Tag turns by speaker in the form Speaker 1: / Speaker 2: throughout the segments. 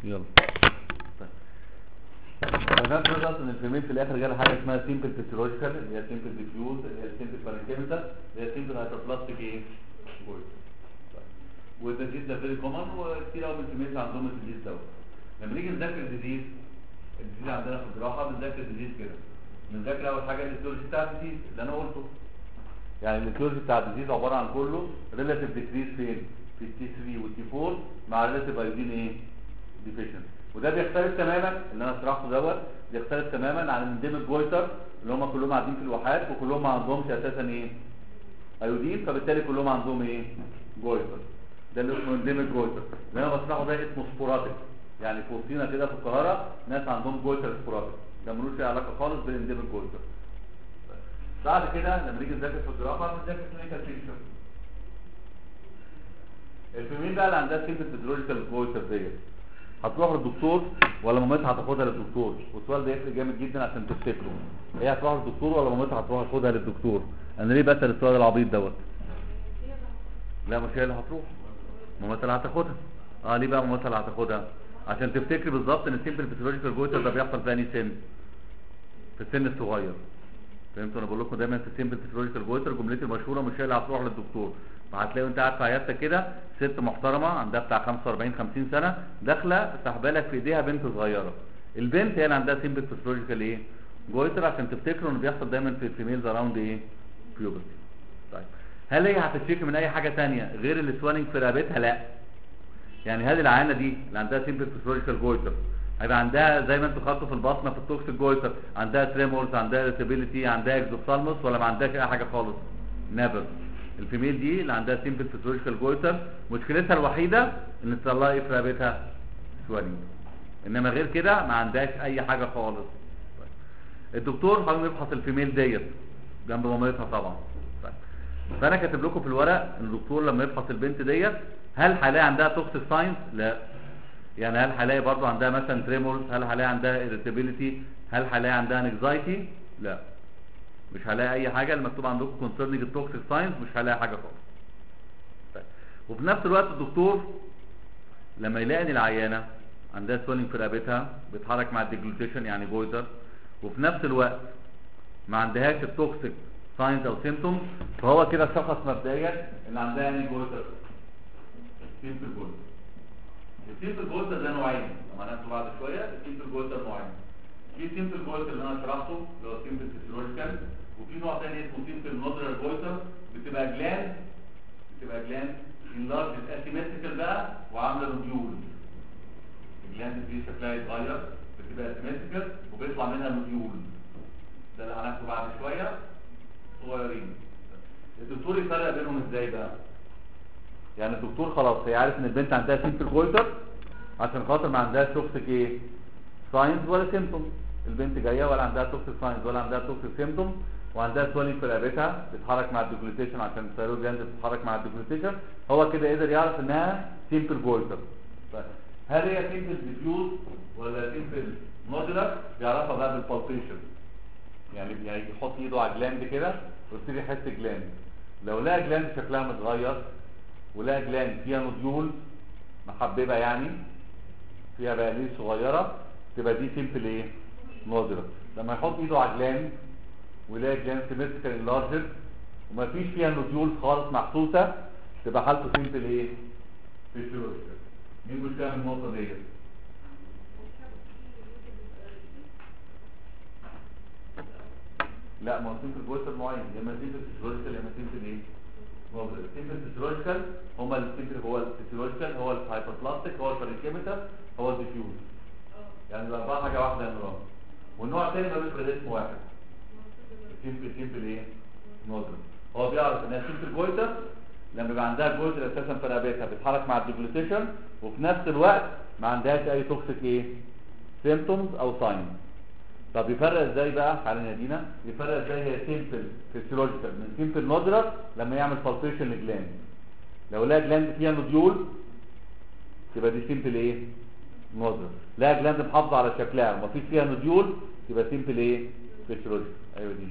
Speaker 1: يلا فكانت نقص ان الفيميل في الاخر جالها حاجه اسمها سيمبل فيسيولوجيكال اللي هي سيمبل ديفيوز اللي هي سيمبل بارنكيميتال اللي هي سيمبل هايبربلاستيك ايه جويد والديزيز ده فيري كومن وكتير قوي من الفيميل عندهم الديزيز دوت لما نيجي نذاكر الديزيز الديزيز عندنا في الجراحه بنذاكر الديزيز كده بنذاكر اول حاجه الايتيولوجي بتاع الديزيز اللي انا قلته يعني الايتيولوجي بتاع الديزيز عباره عن كله ريلاتيف ديكريز فين في التي 3 والتي 4 مع ريلاتيف ايودين ايه ديفيشنسي وده بيختلف تماما اللي انا شرحته دوت بيختلف تماما عن الانديميك جويتر اللي هم كلهم قاعدين في الواحات وكلهم ما عندهمش اساسا ايه ايودين فبالتالي كلهم عندهم ايه جويتر ده اللي اسمه انديميك جويتر اللي انا بشرحه ده اسمه سبوراتيك يعني في وسطينا كده في القاهره ناس عندهم جويتر سبوراتيك ده ملوش أي علاقه خالص بالانديميك جويتر بعد كده لما نيجي نذاكر في الجراحه بنذاكر كلينيكال بيكتشر الفيميل بقى اللي عندها سيمبل فيزيولوجيكال جويتر ديت هتروح للدكتور ولا مامتها هتاخدها للدكتور والسؤال ده يفرق جامد جدا عشان تفتكره هي هتروح للدكتور ولا مامتها هتروح تاخدها للدكتور انا ليه بسال السؤال العبيط دوت لا مش هي اللي هتروح مامتها اللي هتاخدها اه ليه بقى مامتها اللي هتاخدها عشان تفتكري بالظبط ان السيمبل فيزيولوجيكال جويتر ده بيحصل في انهي سن في السن الصغير فهمتوا انا بقول لكم دايما في السيمبل فيزيولوجيكال جويتر جملتي المشهوره مش هي اللي هتروح للدكتور فهتلاقي انت قاعد في عيادتك كده ست محترمه عندها بتاع 45 50 سنه داخله ساحبه لك في ايديها بنت صغيره البنت هي اللي عندها سيمبل فيزيولوجيكال ايه جويتر عشان تفتكروا انه بيحصل دايما في الفيميلز اراوند ايه بيوبرتي طيب هل هي هتشتكي من اي حاجه ثانيه غير السوانينج في رقبتها لا يعني هذه العيانه دي اللي عندها سيمبل فيزيولوجيكال جويتر هيبقى عندها زي ما انتوا خدتوا في البطنه في التوكسيك جويتر عندها تريمورز عندها irritability عندها اكزوبسالموس ولا ما عندهاش اي حاجه خالص نيفر الفيميل دي اللي عندها سيمبل فيزيولوجيكال جويتر مشكلتها الوحيده ان تطلع ايه في رقبتها سوالين انما غير كده ما عندهاش اي حاجه خالص طيب. الدكتور هيقوم يفحص الفيميل ديت جنب مامتها طبعا طيب. فانا كاتب لكم في الورق ان الدكتور لما يفحص البنت ديت هل هلاقي عندها توكسيك ساينس لا يعني هل هلاقي برضه عندها مثلا تريمورز هل هلاقي عندها irritability هل هلاقي عندها anxiety لا مش هلاقي اي حاجه المكتوب عندكم concerning التوكسيك ساينس مش هلاقي حاجه خالص طيب. وفي نفس الوقت الدكتور لما يلاقي ان العيانه عندها سويلنج في رقبتها بيتحرك مع الديجلوتيشن يعني جويتر وفي نفس الوقت ما عندهاش التوكسيك ساينز او سيمتومز فهو كده شخص مبدئيا ان عندها يعني جويتر سيمبل جويتر السيمبل جويتر ده نوعين لما هناخده بعد شويه السيمبل جويتر نوعين في سيمبل جويتر اللي انا شرحته اللي هو سيمبل فيسيولوجيكال وفي نوع ثاني اسمه سيمبل نودرال جويتر بتبقى جلاند بتبقى جلاند انلارج اسيمتريكال بقى وعامله نوديول الجلاند دي شكلها يتغير بتبقى اسيمتريكال وبيطلع منها نوديول ده اللي هناخده بعد شويه صغيرين الدكتور يفرق بينهم ازاي بقى يعني الدكتور خلاص هي عارف ان البنت عندها سيمبل جويتر عشان خاطر ما عندهاش توكسيك ايه ساينز ولا سيمتوم البنت جايه ولا عندها توكسيك ساينز ولا عندها توكسيك سيمتوم وعندها سوالين في رقبتها بتتحرك مع الديجلوتيشن عشان الثيرويد جلاند بتتحرك مع الديجلوتيشن هو كده قدر يعرف انها سيمبل جويتر طيب هل هي سيمبل ديفيوز ولا سيمبل مودولار بيعرفها بقى بالبالبيشن يعني يعني يحط ايده على جلاند كده ويبتدي يحس جلاند لو لقى جلاند شكلها متغير ولقى جلاند فيها نوديول محببه يعني فيها بقاليل صغيره تبقى دي سيمبل ايه نودولار لما يحط ايده على جلاند ويلاقي جلاند سيمتريكال انلارجد ومفيش فيها نوديول خالص محسوسه تبقى حالته سيمبل ايه فيسيولوجيكال مين مش فاهم النقطه ديت لا ما هو سيمبل جويتر معين يا اما سيمبل فيسيولوجيكال يا اما سيمبل ايه السيمبل فيسيولوجيكال هما السيمبل هو الفيسيولوجيكال هو الهايبربلاستيك هو الباريكيميتال هو الديفيوز يعني الاربعه حاجه واحده يا نوران والنوع الثاني ملوش غير اسم واحد سيمبل سيمبل ايه نودر هو بيعرف انها سيمبل جويتر لما بيبقى عندها جويتر اساسا في رقبتها بتتحرك مع الديجلوتيشن وفي نفس الوقت ما عندهاش اي توكسيك ايه سيمبتومز او ساينز طب يفرق ازاي بقى حاليا دينا يفرق ازاي هي سيمبل فيسيولوجيكال من سيمبل نودرال لما يعمل بالبيشن لجلاند لو لقى جلاند فيها نوديول تبقى دي سيمبل ايه نودرال لقى جلاند محافظه على شكلها ومفيش فيها نوديول تبقى سيمبل ايه فيسيولوجيكال ايوه دي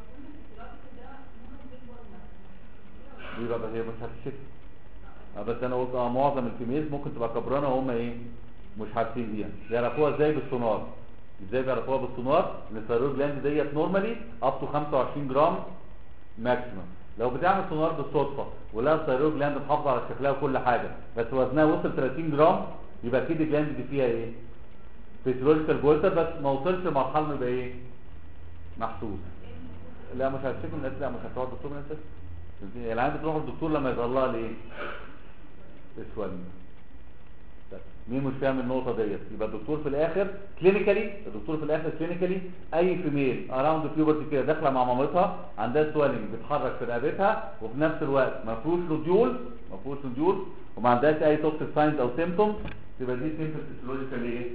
Speaker 1: دي بقى هي مش هتشك اه بس انا قلت اه معظم الفيميلز ممكن تبقى كبرانه وهم ايه مش عارفين بيها يعرفوها ازاي بالسونار ازاي بيعرفوها بالسونار ان الثيرويد جلاند ديت نورمالي اب تو 25 جرام ماكسيمم لو بتعمل سونار بالصدفه ولقى الثيرويد جلاند محافظه على شكلها وكل حاجه بس وزنها وصل 30 جرام يبقى اكيد الجلاند دي فيها ايه فيسيولوجيكال بولتر بس ما وصلش لمرحله انه يبقى ايه محسوس لا مش هتشوف من لا مش هتروح الدكتور من الاساس العيان بتروح للدكتور لما يظهر لها الايه اسود مين مش فاهم النقطه ديت يبقى الدكتور في الاخر كلينيكالي الدكتور في الاخر كلينيكالي اي فيميل اراوند بيوبرتي كده داخله مع مامتها عندها سوالنج بتحرك في رقبتها وفي نفس الوقت ما فيهوش روديول ما فيهوش روديول وما عندهاش اي توكسيك ساينز او سيمبتوم تبقى دي سيمبل فيسيولوجيكال ايه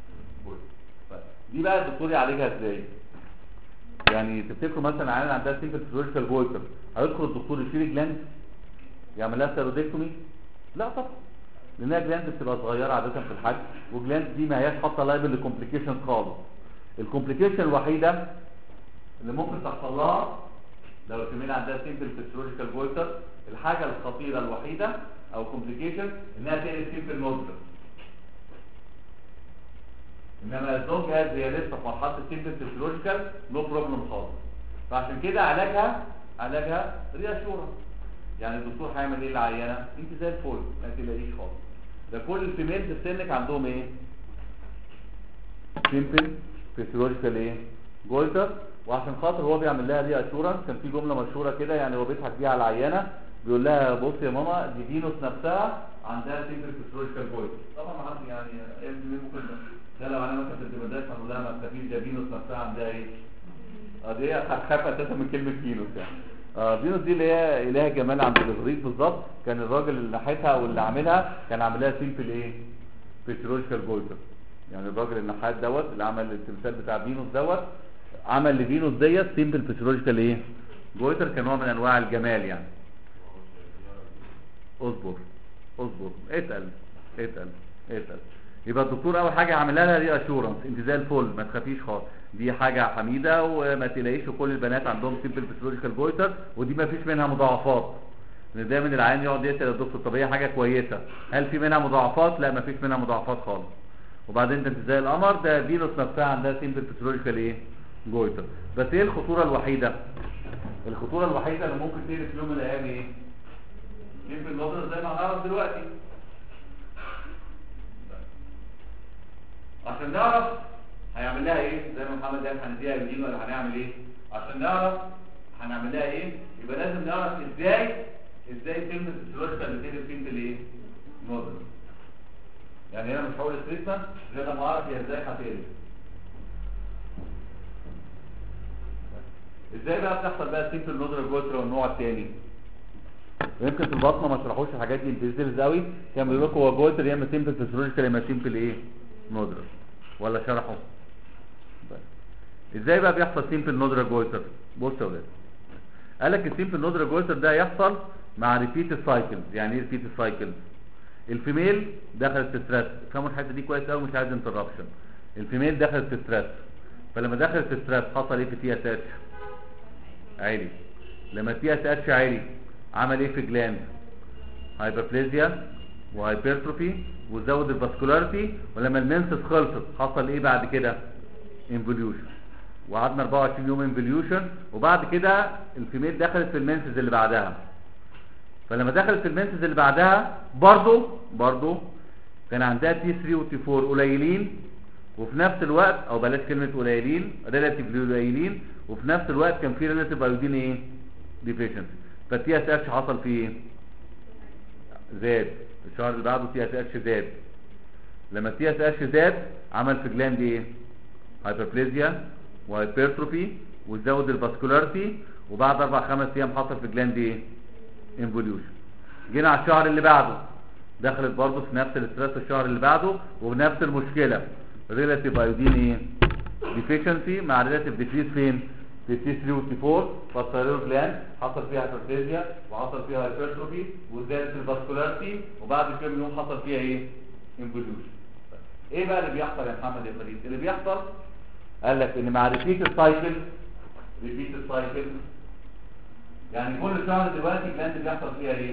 Speaker 1: دي بقى الدكتور يعالجها ازاي يعني تفتكروا مثلا عيان عندها سيمبل فيسيولوجيكال بويتر هيدخل الدكتور يشيل الجلاند يعمل لها سيرودكتومي لا طبعا لانها جلاند بتبقى صغيره عاده في الحجم وجلاند دي ما هياش حاطه لايبل لكومبليكيشن خالص الكومبليكيشن الوحيده اللي ممكن تحصل لها لو الفيميل عندها سيمبل فيسيولوجيكال بويتر الحاجه الخطيره الوحيده او كومبليكيشن انها تقلب سيمبل نودلر انما الزوج هاز هي لسه في مرحله السيمبل فيسيولوجيكال نو بروبلم خالص فعشان كده علاجها علاجها رياشورنس يعني الدكتور هيعمل ايه للعيانه انت زي الفل ما تلاقيش خالص ده كل الفيميل في سنك عندهم ايه سيمبل فيسيولوجيكال ايه جولتر وعشان خاطر هو بيعمل لها ري اشورنس كان في جمله مشهوره كده يعني هو بيضحك بيها على العيانه بيقول لها بص يا ماما دي فينوس نفسها عندها سيمبل فيسيولوجيكال جولتر طبعا ما حد يعني ممكن ده لو انا مثلا في الدبادات هنقول لها ما تخافيش ده فينوس نفسها عندها ايه اه دي هتخاف اساسا من كلمه فينوس يعني اه فينوس دي اللي هي اله جمال عند الاغريق بالظبط كان الراجل اللي نحتها واللي عاملها كان عاملها سيمبل ايه فيسيولوجيكال جولتر يعني الراجل النحات دوت اللي عمل التمثال بتاع فينوس دوت عمل لفينوس ديت سيمبل فيسيولوجيكال ايه جولتر كان نوع من انواع الجمال يعني اصبر اصبر اتقل اتقل اتقل يبقى الدكتور اول حاجه عامل لها ري اشورنس انت زي الفل ما تخافيش خالص دي حاجه حميده وما تلاقيش كل البنات عندهم سيمبل فيسيولوجيكال جويتر ودي ما فيش منها مضاعفات لان دايما العيان يقعد يسال الدكتور طب هي حاجه كويسه هل في منها مضاعفات لا ما فيش منها مضاعفات خالص وبعدين ده انت زي القمر ده فينوس نفسها عندها سيمبل فيسيولوجيكال ايه جويتر بس ايه الخطوره الوحيده الخطوره الوحيده اللي ممكن تقلب في يوم من الايام ايه سيمبل نظر زي ما هنعرف دلوقتي عشان نعرف هيعمل لها ايه زي ما محمد قال هنديها يمين ولا هنعمل ايه عشان نعرف هنعمل لها ايه يبقى لازم نعرف ازاي ازاي تم الفلوسكا اللي تقلب فين الايه نودل يعني انا مش هقول التريتمنت غير لما اعرف هي ازاي هتقلب ازاي بقى بتحصل بقى سيمبل نودل جوتر والنوع الثاني يمكن في البطنه ما شرحوش الحاجات دي انتزلز قوي كان بيقول لكم هو جوتر يا اما سيمبل فيسيولوجيكال يا اما سيمبل ايه نودر ولا شرحه ازاي بقى بيحصل سيمبل نودر جويتر بص يا ولاد قال لك السيمبل نودر جويتر ده يحصل مع ريبيت سايكلز يعني ايه ريبيت سايكلز الفيميل دخلت في ستريس فهموا الحته دي كويس قوي مش عايز انتربشن الفيميل دخلت في ستريس فلما دخلت في ستريس حصل ايه في تي اس اتش عالي لما تي اس اتش عالي عمل ايه في جلاند هايبربليزيا وهايبرتروفي وزود الفاسكولاريتي ولما المنسس خلصت حصل ايه بعد كده انفوليوشن وقعدنا 24 يوم انفوليوشن وبعد كده الفيميل دخلت في المنسز اللي بعدها فلما دخلت في المنسز اللي بعدها برضو برضو كان عندها تي 3 وتي 4 قليلين وفي نفس الوقت او بلاش كلمه قليلين ريلاتيفلي قليلين وفي نفس الوقت كان في ريلاتيف ايودين ايه ديفيشنسي فالتي اس اتش حصل فيه ايه زاد الشهر اللي بعده تي اس اتش زاد لما التي اس اتش زاد عمل في جلاند ايه هايبربليزيا وهايبرتروفي وزود الفاسكولاريتي وبعد اربع خمس ايام حصل في جلاند ايه انفوليوشن جينا على الشهر اللي بعده دخلت برضه في نفس الاسترس الشهر اللي بعده وبنفس المشكله ريلاتيف ايودين ايه ديفيشنسي مع ريلاتيف ديكريس فين في تي 3 وتي 4 فالثيرويد جلاند حصل فيها هايبرتيزيا وحصل فيها هايبرتروفي وزادت الفاسكولاريتي وبعد كام يوم حصل فيها ايه انفوليوشن ايه بقى اللي بيحصل يا محمد يا فريد اللي بيحصل قال لك ان مع ريبيت السايكل ريبيت السايكل يعني كل شهر دلوقتي جلاند بيحصل فيها ايه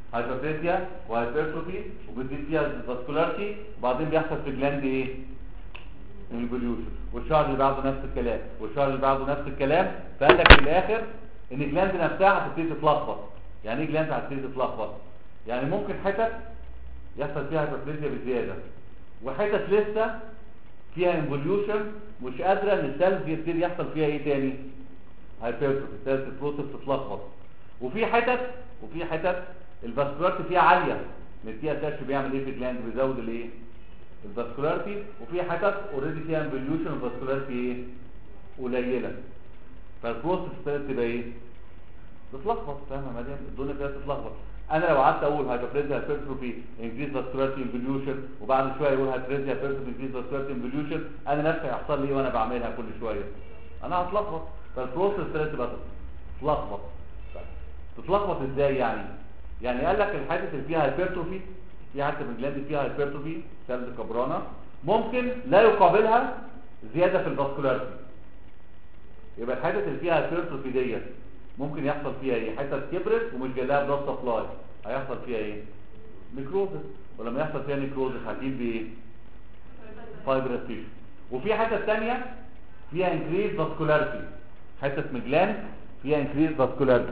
Speaker 1: هايبرفيزيا وهايبرتروفي وبتزيد فيها الفاسكولاريتي وبعدين بيحصل في جلاند ايه البوليوشن والشهر اللي بعده نفس الكلام والشهر اللي بعده نفس الكلام فقال لك في الاخر ان الجلاند نفسها هتبتدي تتلخبط يعني ايه جلاند هتبتدي تتلخبط يعني ممكن حتت يحصل فيها هايبرفيزيا بزياده وحتت لسه فيها انفوليوشن مش قادره ان السيلز يبتدي يحصل فيها ايه تاني هايبرتروفي السيلز البروسيس تتلخبط وفي حتت وفي حتت الفاسكولاريتي فيها عاليه التي اس اتش بيعمل ايه في الجلاند بيزود الايه الفاسكولاريتي وفي حتت اوريدي فيها انفوليوشن الفاسكولاريتي ايه قليله فالبروسيس ابتدت تبقى ايه تتلخبط فاهم يا مدام الدنيا ابتدت تتلخبط انا لو قعدت اقول هايبرفريزيا هايبرتروفي انكريز فاسكولاريتي انفوليوشن وبعد شويه يقول هايبرفريزيا هايبرتروفي انكريز فاسكولاريتي انفوليوشن انا نفسي هيحصل لي ايه وانا بعملها كل شويه انا هتلخبط فالبروسيس ابتدت تبقى تتلخبط طيب. تتلخبط ازاي يعني يعني قال لك الحته اللي فيها هايبرتروفي في حته من الجلاند فيها هايبرتروفي سيلز كبرانه ممكن لا يقابلها زياده في الفاسكولاريتي يبقى الحته اللي فيها هايبرتروفي ديت ممكن يحصل فيها ايه حته كبرت ومش جاي لها بلاد سبلاي هيحصل فيها ايه نيكروزس ولما يحصل فيها نيكروزس هتجيب بايه فايبرس تيشو وفي حته ثانيه فيها انكريز فاسكولاريتي حته من الجلاند فيها انكريز فاسكولاريتي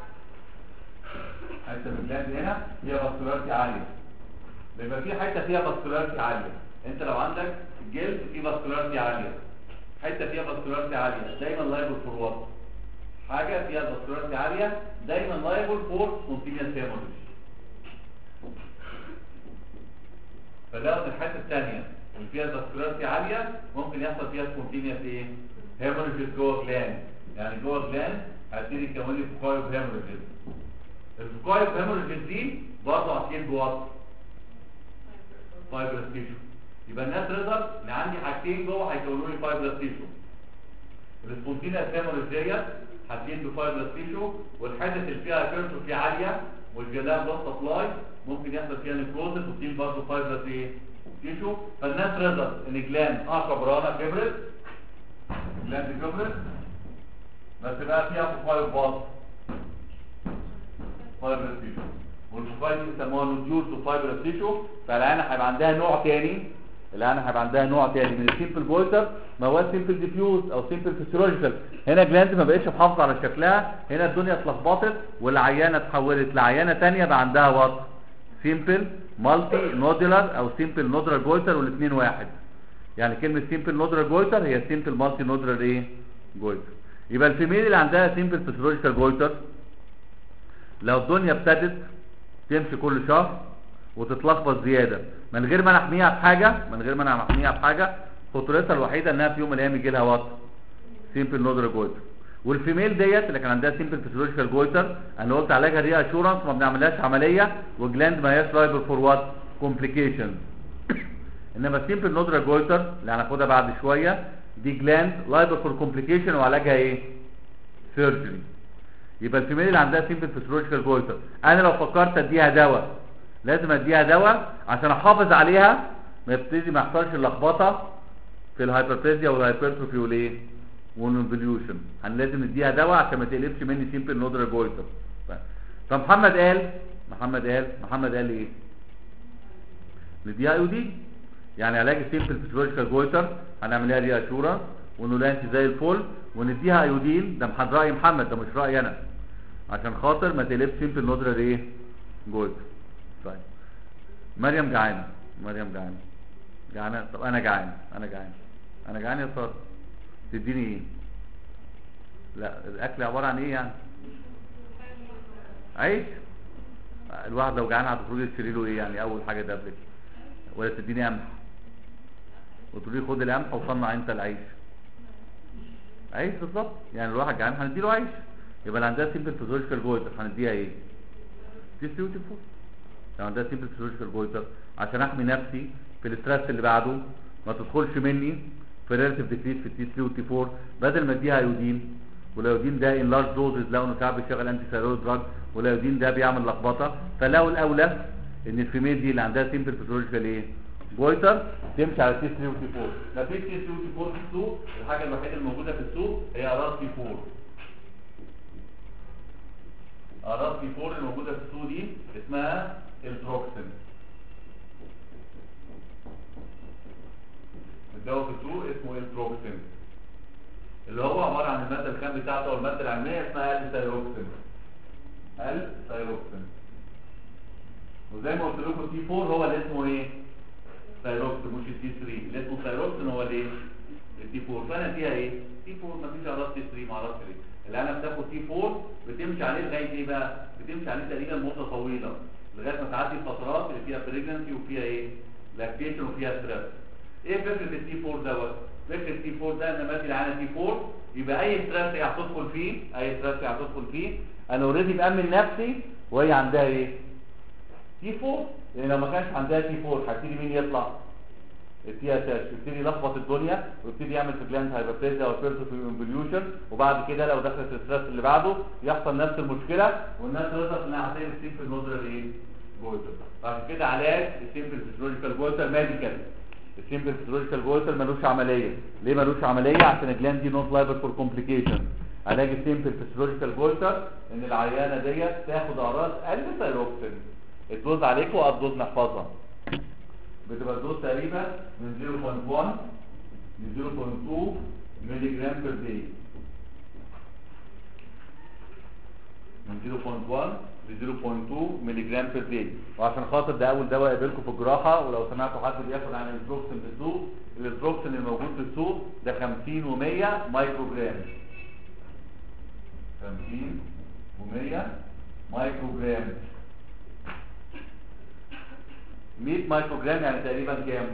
Speaker 1: حته من الجلاند هنا فيها فاسكولاريتي عاليه بيبقى في حته فيها فاسكولاريتي عاليه انت لو عندك جلد فيه فاسكولاريتي عاليه حته فيها فاسكولاريتي عاليه دايما لايبل فور وات حاجه فيها فاسكولاريتي عاليه دايما لايبل فور سبونتينيوس هيموريج فلو الحته الثانيه اللي فيها فاسكولاريتي عاليه ممكن يحصل فيها سبونتينيوس ايه هيموريج جوه جلاند يعني جوه جلاند هتبتدي يكون لي فوكايو هيموريج الفوكايو هيموريج دي برضه هتجيب بوات فايبرس تيشو يبقى الناس ريزلت ان عندي حاجتين جوه هيكونوا لي فايبرس تيشو السبونتينيوس هيموريج ديت هتجيب بفايبرس تيشو والحته اللي فيها هايبرتروفي عاليه والجلاها بلس سبلاي ممكن يحصل فيها نيكروزس وتجيب برضه فايبرس ايه تيشو فالناس ريزلت ان جلاند اه كبرانه كبرت جلاند كبرت بس بقى فيها فوكايو باظ فايبرس تيشو والفوكايو دي بيسموها نوديولز وفايبرس تيشو فالعينه هيبقى عندها نوع تاني العينه هيبقى عندها نوع تاني من السيمبل بويتر ما هو سيمبل ديفيوز او سيمبل فيسيولوجيكال هنا جلاند ما بقتش محافظه على شكلها هنا الدنيا اتلخبطت والعيانه اتحولت لعيانه تانية بقى عندها وات سيمبل مالتي نودولار او سيمبل نودولار جويتر والاثنين واحد يعني كلمه سيمبل نودولار جويتر هي سيمبل مالتي نودولار ايه جويتر يبقى الفيميل اللي عندها سيمبل فيسيولوجيكال جويتر لو الدنيا ابتدت تمشي كل شهر وتتلخبط زياده من غير ما نحميها بحاجه من غير ما نحميها بحاجه خطورتها الوحيده انها في يوم من الايام يجي لها وات سيمبل نودر جويتر والفيميل ديت اللي كان عندها سيمبل فيسيولوجيكال جويتر انا قلت علاجها دي اشورنس ما بنعملهاش عمليه وجلاند ما هياش لايبل فور وات كومبليكيشن انما السيمبل نودر جويتر اللي هناخدها بعد شويه دي جلاند لايبل فور كومبليكيشن وعلاجها ايه سيرجري يبقى الفيميل اللي عندها سيمبل فيسيولوجيكال جويتر انا لو فكرت اديها دواء لازم اديها دواء عشان احافظ عليها ما يبتدي ما يحصلش اللخبطه في الهايبرتيزيا والهايبرتروفي والايه والانفليوشن هن لازم نديها دواء عشان ما تقلبش مني سيمبل نودر جويتر فمحمد قال محمد قال محمد قال ايه نديها ايودين يعني علاج السيمبل فيسيولوجيكال جويتر هنعملها ري اشورنس ونقول لها انت زي الفل ونديها ايودين ده محد راي محمد ده مش رايي انا عشان خاطر ما تقلبش سيمبل نودر ايه جويتر طيب مريم جعانه مريم جعانه جعانه طب انا جعان انا جعان انا جعان يا صار تديني ايه لا الاكل عباره عن ايه يعني عيش الواحد لو جعان هتخرجي تشتري له ايه يعني اول حاجه دبلت ولا تديني قمح وتقولي خد القمح وصنع انت العيش عيش بالظبط يعني الواحد جعان هنديله عيش يبقى اللي عندها سيمبل فيزيولوجيكال جويتر هنديها ايه تسيوتي فود لو عندها سيمبل فيزيولوجيكال جويتر عشان احمي نفسي في الاسترس اللي بعده ما تدخلش مني في ريلاتيف ديكريس في التي 3 والتي 4 بدل ما اديها ايودين والايودين ده ان لارج دوزز لقوا انه ساعات بيشتغل انتي ثايرويد دراج والايودين ده بيعمل لخبطه فلقوا الاولى ان الفيميل دي اللي عندها سيمبل فيزيولوجيكال ايه جويتر تمشي على تي 3 وتي 4 ما فيش تي 3 وتي 4 في السوق الحاجه الوحيده الموجوده في السوق هي ارار تي 4 اعراض تي 4 الموجوده في السوق دي اسمها الدروكسين الدواء في السوق اسمه الدروكسين اللي هو عباره عن الماده الخام بتاعته او الماده العلميه اسمها الثايروكسين الثايروكسين وزي ما قلت لكم تي 4 هو اللي اسمه ايه ثايروكسين مش التي 3 اللي اسمه ثايروكسين هو الايه التي 4 فانا فيها ايه تي 4 مفيش اعراض تي 3 ما اعرفش ليه اللي انا بتاخد تي 4 بتمشي عليه لغايه ايه بقى بتمشي عليه تقريبا مده طويله لغايه ما تعدي الفترات اللي فيها بريجنسي وفيها ايه لاكتيشن وفيها ستريس ايه فكره التي 4 دوت فكره التي 4 ده ان مادي العانه تي 4 يبقى اي ستريس هي هتدخل فيه اي ستريس هي هتدخل فيه انا اوريدي مامن نفسي وهي عندها ايه تي 4 يعني لو ما كانش عندها تي 4 هيبتدي مين يطلع التي اس اتش يبتدي يلخبط الدنيا ويبتدي يعمل في جلاند هايبرتيزيا او بيرسوفيومبليوشن وبعد كده لو دخلت الستريس اللي بعده يحصل نفس المشكله والناس توصل انها هتلاقي السيمبل نودرال ايه جويتر عشان كده علاج السيمبل فيزيولوجيكال جويتر ميديكال السيمبل فيزيولوجيكال جويتر ملوش عمليه ليه ملوش عمليه عشان الجلاند دي نوت لايبل فور كومبليكيشن علاج السيمبل فيزيولوجيكال جويتر ان العيانه ديت تاخد اعراض قلب ثايروكسين الدوز عليكم الدوز نحفظها بتبقى الدوز تقريبا من 0.1 ل 0.2 مللي جرام بير داي من 0.1 ل 0.2 مللي جرام بير داي وعشان خاطر ده اول دواء يقابلكم في الجراحه ولو سمعتوا حد بياخد عن البروكسين في السوق البروكسين الموجود في السوق ده 50 و100 مايكرو جرام 50 و100 مايكرو جرام 100 مايكرو جرام يعني تقريبا كام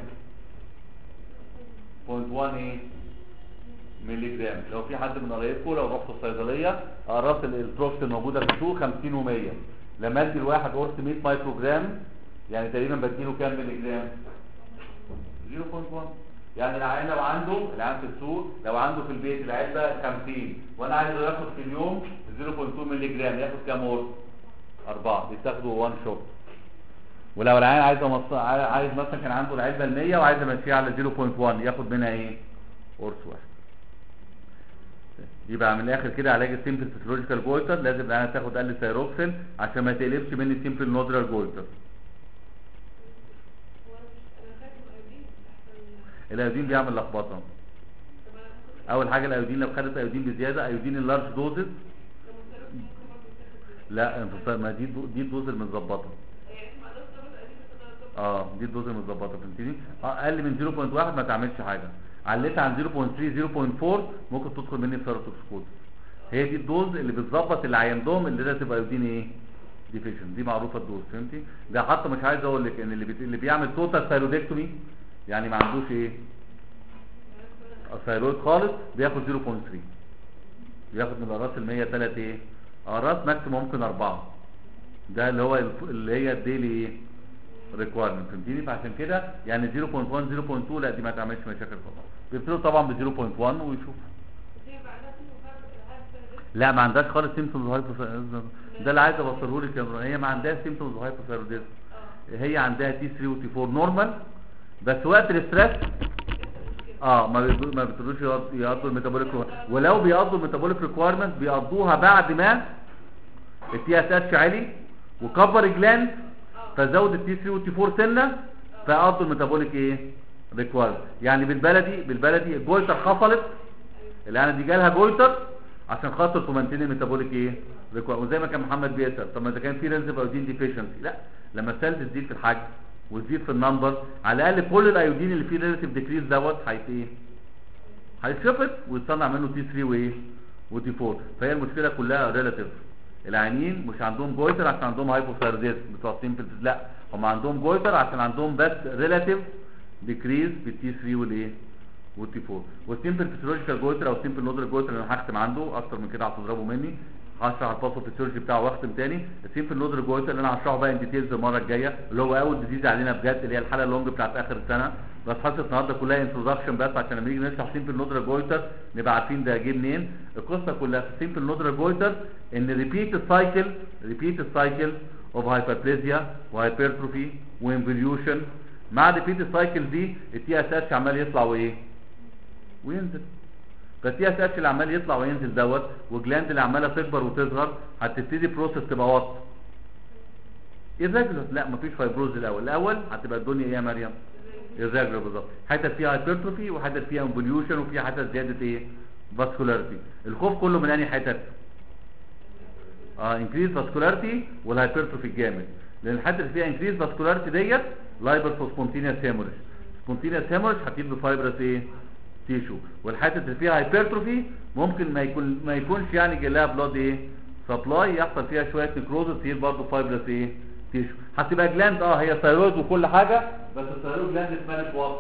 Speaker 1: 0.1 ايه مللي جرام لو في حد من قرايبكم لو رحتوا الصيدليه اقراص الالتروكس الموجوده في السوق 50 و100 لما ادي الواحد قرص 100 مايكرو جرام يعني تقريبا بديله كام مللي جرام 0.1 يعني العيان لو عنده العيان في السوق لو عنده في البيت العلبه 50 وانا عايزه ياخد في اليوم 0.2 مللي جرام ياخد كام قرص اربعه بيتاخدوا 1 شوت ولو العيان عايز مص... عايز مثلا كان عنده العلبه ال 100 وعايز يمشيها على 0.1 ياخد منها ايه قرص واحد يبقى من الاخر كده علاج السيمبل فيسيولوجيكال جويتر لازم العيان تاخد اقل ثايروكسين عشان ما تقلبش مني سيمبل نودرال جويتر الايودين بيعمل لخبطه اول حاجه الايودين لو خدت ايودين بزياده ايودين اللارج دوزز لا ما دي دي الدوز المتظبطه اه دي الدوز المتظبطه فهمتني اه اقل من 0.1 ما تعملش حاجه عليت عن 0.3 0.4 ممكن تدخل مني في سيروتوكسكوز هي دي الدوز اللي بتظبط اللي عندهم اللي ده تبقى يودين ايه ديفيشن دي معروفه الدوز فهمتي ده حتى مش عايز اقول لك ان اللي بت... اللي بيعمل توتال ثايرودكتومي يعني ما عندوش ايه الثايرويد خالص بياخد 0.3 بياخد من الاقراص ال 100 3 ايه اقراص ماكسيموم ممكن 4 ده اللي هو اللي هي الديلي ايه ريكويرمنت فهمتني فعشان كده يعني 0.1 0.2 لا دي ما تعملش مشاكل خالص بيبتدوا طبعا ب 0.1 ويشوف لا ما عندهاش خالص سيمتومز هايبوثايروديزم ده اللي عايز اوصله لك يا هي ما عندهاش سيمتومز هايبوثايروديزم هي عندها تي 3 وتي 4 نورمال بس وقت الاستريس اه ما بيقدروا ما بيقدروش يقضوا الميتابوليك ولو بيقضوا الميتابوليك ريكويرمنت بيقضوها بعد ما التي اس اتش عالي وكبر جلاند فزود التي 3 والتي 4 سنه فقضوا الميتابوليك ايه ريكويرمنت يعني بالبلدي بالبلدي الجولتر حصلت اللي انا دي جالها جولتر عشان خاطر تمنتين الميتابوليك ايه ريكويرمنت وزي ما كان محمد بيسال طب ما اذا كان في رينزيف ايودين ديفيشنسي لا لما السيلز تزيد في الحجم وتزيد في النمبر على الاقل كل الايودين اللي فيه ريلاتيف ديكريز دوت هيت ايه هيتشفط ويتصنع منه تي 3 وايه وتي 4 فهي المشكله كلها ريلاتيف العيانين مش عندهم جويتر عشان عندهم هايبوثايروديزم بتوع سيمبل لا هم عندهم جويتر عشان عندهم بس ريلاتيف ديكريز بالتي 3 والايه والتي 4 والسيمبل فيسيولوجيكال جويتر او سيمبل نودرال جويتر اللي انا هختم عنده اكتر من كده هتضربوا مني هشرح الباثوفيسيولوجي بتاعه واختم تاني السيمبل نودرال جويتر اللي انا هشرحه بقى ان ديتيلز المره الجايه اللي هو اول ديزيز علينا بجد اللي هي الحاله اللونج بتاعت اخر السنه بس حصه النهارده كلها انتروداكشن بس عشان لما نيجي نشرح سيمبل نودرال جويتر نبقى عارفين ده جه منين القصه كلها في سيمبل نودرال جويتر ان ريبيت السايكل ريبيت السايكل اوف هايبربليزيا وهايبرتروفي وانفوليوشن مع ريبيت السايكل دي التي اس اتش عمال يطلع وايه وينزل فالتي اس اتش اللي عمال يطلع وينزل دوت والجلاند اللي عماله تكبر وتظهر هتبتدي بروسس تبقى واط irregular لا مفيش فايبروز الاول الاول هتبقى الدنيا ايه يا مريم irregular بالظبط حتت فيها هايبرتروفي وحتت فيها امبوليوشن وفيها حتت زياده ايه فاسكولاريتي الخوف كله من انهي حتت اه انكريز فاسكولاريتي والهايبرتروفي الجامد لان الحته اللي فيها انكريز فاسكولاريتي ديت لايبر فور سبونتينيوس هيموريج سبونتينيوس هيموريج هتجيب بفايبرس ايه تيشو والحته اللي فيها هايبرتروفي ممكن ما يكون ما يكونش يعني جاي لها بلاد ايه سبلاي يحصل فيها شويه نكروزس تصير برضه فايبرس ايه تيشو هتبقى جلاند اه هي ثايرويد وكل حاجه بس الثايرويد جلاند اتملت وسط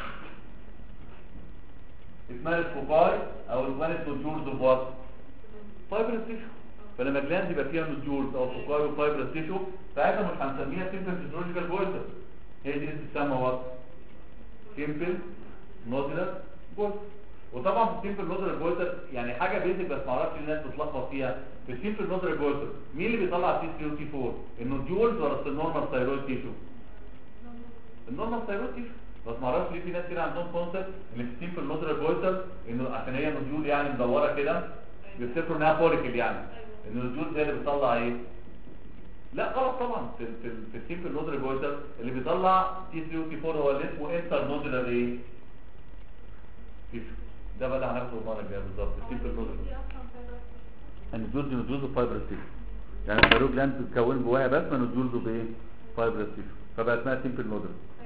Speaker 1: اتملت فوباي او اتملت نوديولز في وسط فايبرس تيشو فلما جلاند يبقى فيها نوديولز او فوكاي وفايبرس تيشو ساعتها مش هنسميها سيمبل فيزيولوجيكال فويسر هي دي اللي بتسمى وات سيمبل نودولار فويسر وطبعا في السيمبل نودولار فويسر يعني حاجه بيزك بس ما اعرفش الناس بتلخبط فيها في السيمبل نودولار فويسر مين اللي بيطلع تي 3 وتي 4 النوديولز ولا النورمال ثايرويد تيشو النورمال ثايرويد تيشو بس ما اعرفش ليه في ناس كده عندهم كونسبت ان في السيمبل نودولار فويسر انه عشان هي نوديول يعني مدوره كده بيفتكروا انها فوريكل يعني ان النوديول زي اللي بتطلع ايه لا غلط طبعا في في في السيمبل نودر جويتر اللي بيطلع تي 3 وتي 4 هو اللي اسمه انتر نودر ايه كيف ده بقى اللي هناخده المره الجايه بالظبط السيمبل نودر النودول دي نودول فايبرس تيشو يعني الثيرويد جلاند بتتكون جواها بس ما نودولز بايه فايبرس تيشو فبقى اسمها سيمبل نودر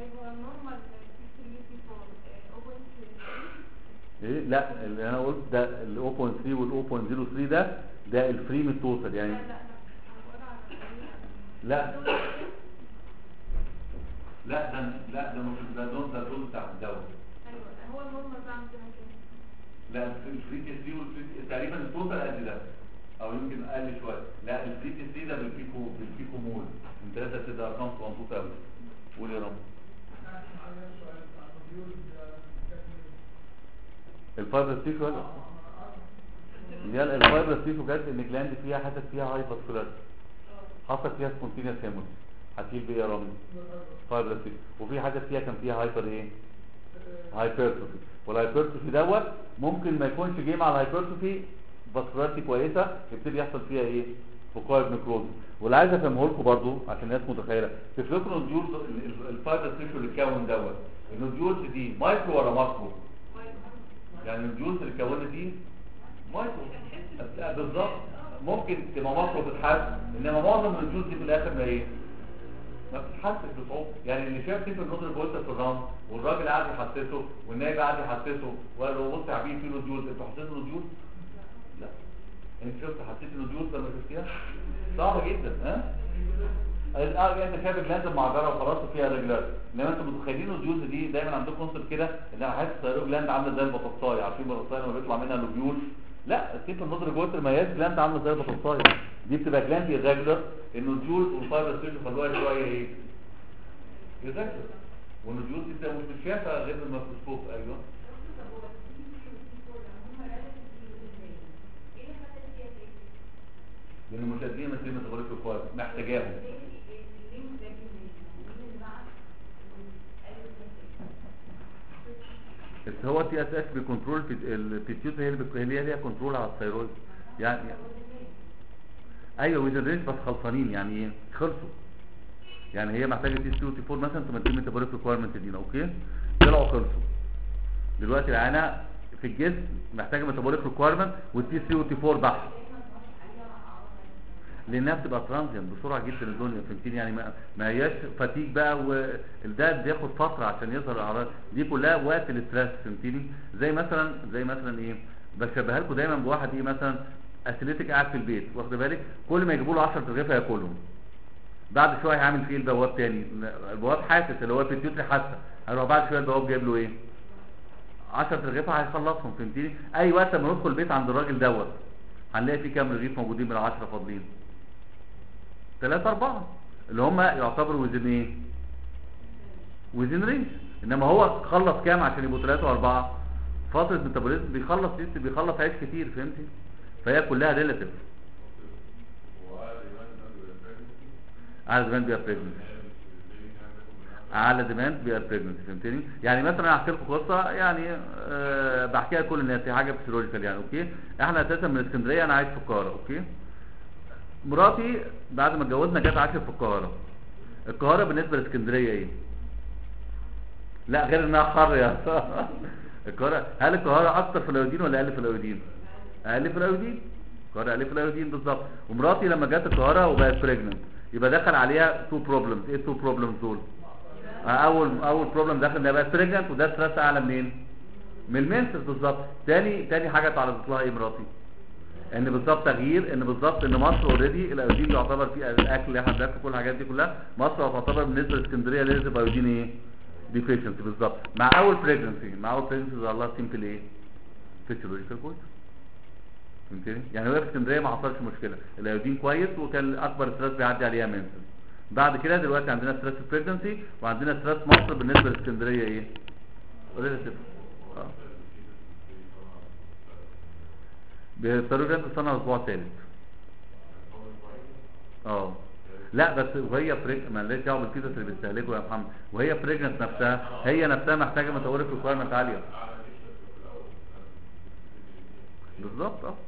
Speaker 1: ايه لا اللي انا قلت ده ال 0.3 وال 0.03 ده ده الفري من التوتال يعني لا لا ده لا ده مش ده دون ده دون بتاع الدواء
Speaker 2: هو النورمال بقى عندنا كده
Speaker 1: لا الفري تي 3 والفري تقريبا التوتال قد ده او يمكن اقل شويه لا الفري تي 3 ده بالبيكو بالبيكو مول من 3 6 ارقام مظبوطه قوي قول يا رب الفايبر تيشو ولا هي الفايبر تيشو جت ان جلاند فيها حتت فيها هاي فاسكولار حصل فيها سبونتينيوس هيموريج هتجيب بيه يا رامي فايبر تيشو وفي حاجات فيها كان فيها هايبر ايه هايبرتروفي والهايبرتروفي دوت ممكن ما يكونش جه مع الهايبرتروفي فاسكولاريتي كويسه يبتدي يحصل فيها ايه فوكايد نكروز واللي عايز افهمه لكم برضو عشان الناس متخيله تفتكروا النوديولز الفايبر تيشو اللي اتكون دوت النوديولز دي مايكرو ولا ماكرو يعني الجولز اللي كونت دي مايكرو لا بالظبط ممكن تبقى ماكرو تتحس انما معظم الجولز دي في الاخر ما ايه ما بتتحسش بصعوبه يعني اللي شاف كيف النظر البولتا في الراوند والراجل قاعد يحسسه والنايب قاعد يحسسه وقال له بص يا حبيبي في له جولز انت حسيت له جولز لا انت شفت حسيت انه جولز لما شفتيها صعبه جدا ها اه انت شايف الجلاند معجره وخلاص وفيها رجلات انما انتوا متخيلين الجيوز دي دايما عندكم كونسبت كده ان انا حاسس الثيرويد جلاند عامله زي البطاطسايه عارفين البطاطسايه لما بيطلع منها لوبيول لا السيف النظر جوه المياس جلاند عامله زي البطاطسايه دي بتبقى جلاند irregular انه الجولز والفايبر ستيشن خلوها شويه ايه irregular وان الجولز دي بتبقى مش متشافه غير بالميكروسكوب ايوه لان مش قادرين مثل ميتابوليك كويس محتاجاهم بس هو تي اس اس بيكنترول البيتيوت هي اللي بك- هي اللي ليها كنترول على الثيرويد يعني ايوه ويزن رينج بس خلصانين يعني ايه خلصوا يعني هي محتاجه تي 2 تي 4 مثلا تمنتين ميتابوليك ريكويرمنت دي اوكي طلعوا خلصوا دلوقتي العينه في الجسم محتاجه ميتابوليك ريكويرمنت والتي 3 والتي 4 بحت لانها بتبقى ترانزيانت بسرعه جدا الدنيا فهمتني يعني ما, ما هياش فاتيج بقى والده بياخد فتره عشان يظهر الاعراض دي كلها وقت الاسترس فهمتني زي مثلا زي مثلا ايه بشبهها لكم دايما بواحد ايه مثلا اثليتيك قاعد في البيت واخد بالك كل ما يجيبوا له 10 رغيفه ياكلهم بعد شويه هيعمل فيه البواب تاني البواب حاسس اللي هو البيتيوتري حاسه هيروح بعد شويه البواب جايب له ايه 10 رغيفه هيخلصهم فهمتني اي وقت لما ندخل البيت عند الراجل دوت هنلاقي فيه كام رغيف موجودين من العشرة فاضلين ثلاثة أربعة اللي هم يعتبروا وزن ايه وزن رينج انما هو خلص كام عشان يبقوا ثلاثة وأربعة فترة ميتابوليزم بيخلص لسه بيخلص عيش كتير فهمتي فهي كلها ريلاتيف عايز زمان بيبقى بريجننت اعلى ديماند بيبقى البريجنسي فهمتني يعني مثلا انا هحكي لكم قصه يعني أه بحكيها لكل الناس هي حاجه فيسيولوجيكال يعني اوكي احنا اساسا من اسكندريه انا عايش في القاهره اوكي مراتي بعد ما اتجوزنا جت عاشت في القاهره القاهره بالنسبه لاسكندريه ايه لا غير انها حر يا القاهره هل القاهره اكتر في الايودين ولا اقل في الايودين اقل في الايودين القاهره اقل في الايودين بالظبط ومراتي لما جت القاهره وبقت بريجننت يبقى دخل عليها تو بروبلمز ايه التو بروبلمز دول آه، اول اول بروبلم دخل انها بقت بريجننت وده ستريس اعلى منين من المنسس بالظبط تاني تاني حاجه اتعرضت لها ايه مراتي ان بالظبط تغيير ان بالظبط ان مصر اوريدي الايودين يعتبر فيه الاكل اللي احنا بناكل كل الحاجات دي كلها مصر تعتبر بالنسبه لاسكندريه لازم تبقى ايودين ايه ديفيشنسي بالظبط مع اول بريجنسي مع اول بريجنسي ظهر لها سيمبل ايه فيسيولوجيكال كويس فهمتني يعني هو في اسكندريه ما حصلش مشكله الايودين كويس وكان اكبر ستريس بيعدي عليها منسل بعد كده دلوقتي عندنا ستريس بريجنسي وعندنا ستريس مصر بالنسبه لاسكندريه ايه ريلاتيف اه بيضطروا يجدوا سنه اسبوع ثالث اه لا بس وهي بريج ما لهاش دعوه بالفيتس اللي بتستهلكه يا محمد وهي بريجننت نفسها هي نفسها محتاجه متورك ريكويرمنت عاليه بالظبط اه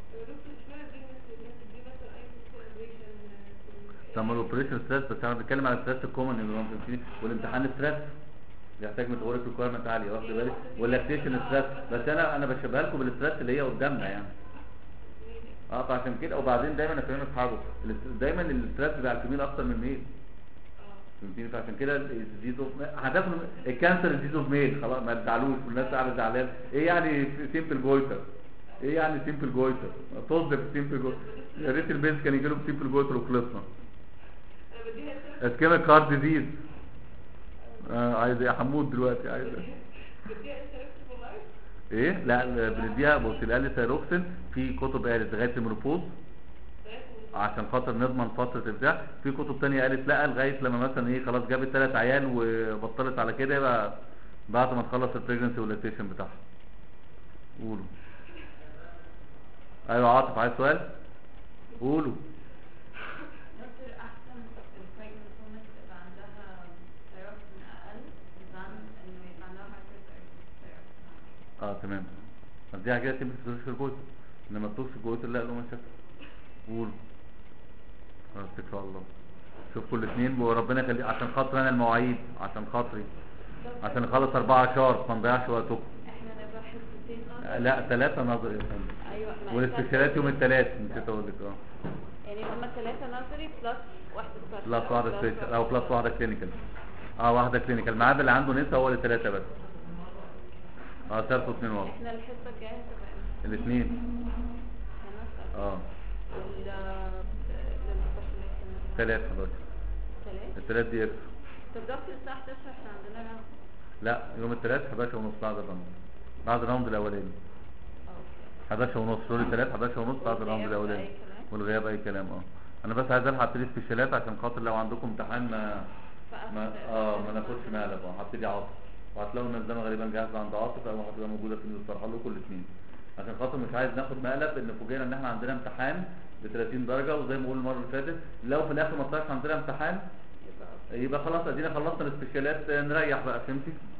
Speaker 1: طب ما الاوبريشن ستريس بس انا بتكلم على الستريس الكومن اللي هو فهمتني؟ والامتحان ستريس يحتاج متورك ريكويرمنت عاليه واخد بالك واللاكتيشن ستريس بس انا انا بشبهها لكم بالستريس اللي هي قدامنا يعني اه فعشان كده وبعدين دايما افهمك حاجه الاست- دايما الستريس بتاع الكميل اكتر من الميل فهمتني فعشان كده الديزيز اوف هتاخد الكانسر ديزيز اوف ميل خلاص ما تزعلوش والناس قاعده زعلانه ايه يعني سيمبل جويتر ايه يعني سيمبل جويتر تصدق سيمبل جويتر يا ريت البنت كان يجي لهم سيمبل جويتر وخلصنا اسكيميك هارت ديزيز آه عايز ايه يا حمود دلوقتي عايز ايه ايه لا ال- بنديها بص الالي سيروكسين في كتب قالت لغايه المينوبوز عشان خاطر نضمن فتره البتاع في كتب تانية قالت لا لغايه لما مثلا ايه خلاص جابت ثلاث عيال وبطلت على كده يبقى بعد ما تخلص البريجنسي واللاكتيشن بتاعها قولوا ايوه عاطف عايز سؤال قولوا
Speaker 3: دكتور احسن البريجننت وومن تبقى عندها ثيروكسين اقل عن انه يبقى عندها هايبر
Speaker 1: اه تمام طب دي حاجه تمشي في الجوز انما التوكسيك جوز لا له مشاكل قول خلاص اتكل على الله شوف كل اثنين وربنا يخليك عشان خاطر انا المواعيد عشان خاطري عشان نخلص اربعة شهر ما نضيعش وقتكم
Speaker 3: احنا نبقى حصتين
Speaker 1: آه، لا ثلاثة نظري يا فندم
Speaker 3: ايوه ما
Speaker 1: والاستشارات يوم الثلاث نسيت اقول لك اه
Speaker 3: يعني هما ثلاثة نظري بلس واحدة سبيشال
Speaker 1: بلس واحدة سبيشال او بلس واحدة كلينيكال اه واحدة كلينيكال ما عدا اللي عنده نسا هو اللي ثلاثة بس اه ثلاثة واثنين واحد
Speaker 3: احنا الحصة الجاية هتبقى امتى؟
Speaker 1: الاثنين
Speaker 3: هنسأل
Speaker 1: اه
Speaker 3: وال للسبيشاليست
Speaker 1: ثلاثة 11
Speaker 3: ثلاثة
Speaker 1: الثلاث دي اكس
Speaker 3: طب دكتور الساعة 11 احنا عندنا راوند
Speaker 1: لا يوم الثلاث 11 ونص بعد الراوند بعد الراوند الاولاني
Speaker 3: اوكي
Speaker 1: 11 ونص سوري 3 11 ونص بعد الراوند
Speaker 3: والغياب
Speaker 1: الاولاني
Speaker 3: أي كلام؟
Speaker 1: والغياب اي كلام اه انا بس عايز الحق ابتدي سبيشالات عشان خاطر لو عندكم امتحان ما ما اه ما ناخدش مقلب اه هبتدي عاطف وهتلاقوا الناس ده غالبا جاهزه عند عاطف او هتبقى موجوده في الصراحه له كل اثنين عشان خاطر مش عايز ناخد مقلب ان فوجئنا ان احنا عندنا امتحان ب 30 درجه وزي ما قلنا المره اللي فاتت لو في الاخر ما طلعش عندنا امتحان
Speaker 3: يبقى
Speaker 1: يبقى خلاص ادينا خلصنا السبيشالات آه، نريح بقى فهمتي